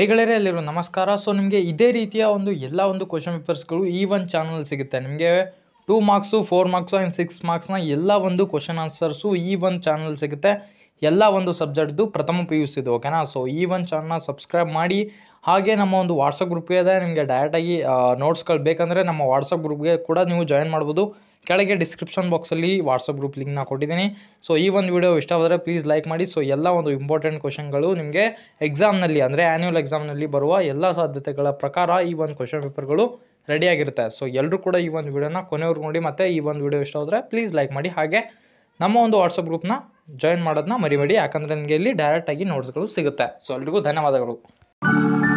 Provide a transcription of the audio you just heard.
ಹೇಗಳೇ ಅಲ್ಲಿರೋ ನಮಸ್ಕಾರ ಸೊ ನಿಮಗೆ ಇದೇ ರೀತಿಯ ಒಂದು ಎಲ್ಲ ಒಂದು ಕ್ವಶನ್ ಪೇಪರ್ಸ್ಗಳು ಈ ಒಂದು ಚಾನಲ್ ಸಿಗುತ್ತೆ ನಿಮಗೆ two marks four marks and six ಮಾರ್ಕ್ಸ್ನ ಎಲ್ಲ ಒಂದು ಕ್ವಶನ್ ಆನ್ಸರ್ಸು ಈ ಒಂದು ಚಾನಲ್ ಸಿಗುತ್ತೆ ಎಲ್ಲ ಒಂದು ಸಬ್ಜೆಕ್ಟ್ದು ಪ್ರಥಮ ಪಿ ಯು ಸಿದು ಓಕೆನಾ ಸೊ ಈ ಒಂದು ಚಾನಲ್ನ ಸಬ್ಸ್ಕ್ರೈಬ್ ಮಾಡಿ ಹಾಗೆ ನಮ್ಮ ಒಂದು ವಾಟ್ಸಪ್ ಗ್ರೂಪ್ಗೆ ಇದೆ ನಿಮಗೆ ಡೈರೆಕ್ಟಾಗಿ ನೋಟ್ಸ್ಗಳು ಬೇಕಂದರೆ ನಮ್ಮ ವಾಟ್ಸಪ್ ಗ್ರೂಪ್ಗೆ ಕೂಡ ನೀವು ಜಾಯಿನ್ ಮಾಡ್ಬೋದು ಕೆಳಗೆ ಡಿಸ್ಕ್ರಿಪ್ಷನ್ ಬಾಕ್ಸಲ್ಲಿ ವಾಟ್ಸಪ್ ಗ್ರೂಪ್ ಲಿಂಕ್ನ ಕೊಟ್ಟಿದ್ದೀನಿ ಸೊ ಈ ಒಂದು ವಿಡಿಯೋ ಇಷ್ಟವಾದರೆ ಪ್ಲೀಸ್ ಲೈಕ್ ಮಾಡಿ ಸೊ ಎಲ್ಲ ಒಂದು ಇಂಪಾರ್ಟೆಂಟ್ ಕ್ವಶನ್ಗಳು ನಿಮಗೆ ಎಕ್ಸಾಮ್ನಲ್ಲಿ ಅಂದರೆ ಆ್ಯನ್ಯುವಲ್ ಎಕ್ಸಾಮ್ನಲ್ಲಿ ಬರುವ ಎಲ್ಲ ಸಾಧ್ಯತೆಗಳ ಪ್ರಕಾರ ಈ ಒಂದು ಕ್ವಶನ್ ಪೇಪರ್ಗಳು ರೆಡಿಯಾಗಿರುತ್ತೆ ಸೊ ಎಲ್ಲರೂ ಕೂಡ ಈ ಒಂದು ವಿಡಿಯೋನ ಕೊನೆವರೆಗೂ ನೋಡಿ ಮತ್ತು ಈ ಒಂದು ವಿಡಿಯೋ ಇಷ್ಟ ಹೋದರೆ ಪ್ಲೀಸ್ ಲೈಕ್ ಮಾಡಿ ಹಾಗೆ ನಮ್ಮ ಒಂದು ವಾಟ್ಸಪ್ ಗ್ರೂಪ್ನ ಜಾಯಿನ್ ಮಾಡೋದನ್ನ ಮರಿಬೇಡಿ ಯಾಕಂದರೆ ನಿಮಗೆ ಇಲ್ಲಿ ಡೈರೆಕ್ಟಾಗಿ ನೋಟ್ಸ್ಗಳು ಸಿಗುತ್ತೆ ಸೊ ಎಲ್ರಿಗೂ ಧನ್ಯವಾದಗಳು